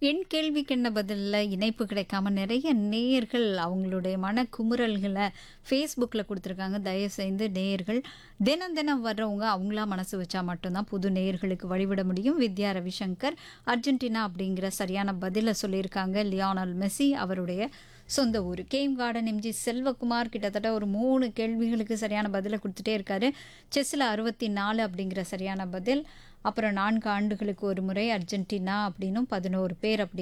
என் கேள்விக்கு என்ன பதில்ல இணைப்பு கிடைக்காம நிறைய நேயர்கள் அவங்களுடைய மனக்குமுறல்களை ஃபேஸ்புக்கில் கொடுத்துருக்காங்க தயவு செய்து நேயர்கள் தினம் தினம் வர்றவங்க அவங்களா மனசு வச்சா மட்டும்தான் புது நேயர்களுக்கு வழிவிட முடியும் வித்யா ரவிசங்கர் அர்ஜென்டினா அப்படிங்கிற சரியான பதிலை சொல்லியிருக்காங்க லியானல் மெஸ்ஸி அவருடைய சொந்த ஊர் கேம் கார்டன் எம்ஜி செல்வகுமார் கிட்டத்தட்ட ஒரு மூணு கேள்விகளுக்கு சரியான பதிலை கொடுத்துட்டே இருக்காரு செஸ்ஸில் அறுபத்தி நாலு அப்படிங்கிற சரியான பதில் அப்புறம் நான்கு ஆண்டுகளுக்கு ஒரு முறை அர்ஜென்டினா அப்படின்னும் பதினோரு பேர் அப்படி